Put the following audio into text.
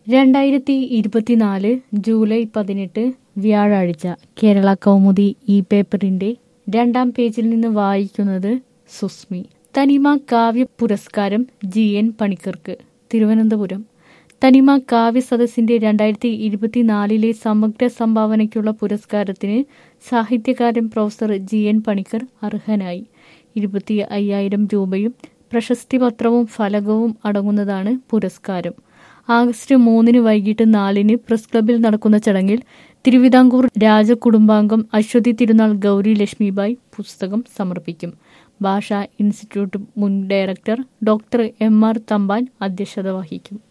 രണ്ടായിരത്തി ഇരുപത്തിനാല് ജൂലൈ പതിനെട്ട് വ്യാഴാഴ്ച കേരള കൗമുദി ഈ പേപ്പറിന്റെ രണ്ടാം പേജിൽ നിന്ന് വായിക്കുന്നത് സുസ്മി തനിമ കാവ്യ പുരസ്കാരം ജി എൻ പണിക്കർക്ക് തിരുവനന്തപുരം തനിമ കാവ്യ സദസ്സിന്റെ രണ്ടായിരത്തി ഇരുപത്തിനാലിലെ സമഗ്ര സംഭാവനയ്ക്കുള്ള പുരസ്കാരത്തിന് സാഹിത്യകാരൻ പ്രൊഫസർ ജി എൻ പണിക്കർ അർഹനായി ഇരുപത്തി അയ്യായിരം രൂപയും പ്രശസ്തി പത്രവും ഫലകവും അടങ്ങുന്നതാണ് പുരസ്കാരം ആഗസ്റ്റ് മൂന്നിന് വൈകിട്ട് നാലിന് പ്രസ് ക്ലബിൽ നടക്കുന്ന ചടങ്ങിൽ തിരുവിതാംകൂർ രാജകുടുംബാംഗം അശ്വതി തിരുനാൾ ഗൗരി ലക്ഷ്മിബായി പുസ്തകം സമർപ്പിക്കും ഭാഷാ ഇൻസ്റ്റിറ്റ്യൂട്ട് മുൻ director doctor M R Thampan അധ്യക്ഷത വഹിക്കും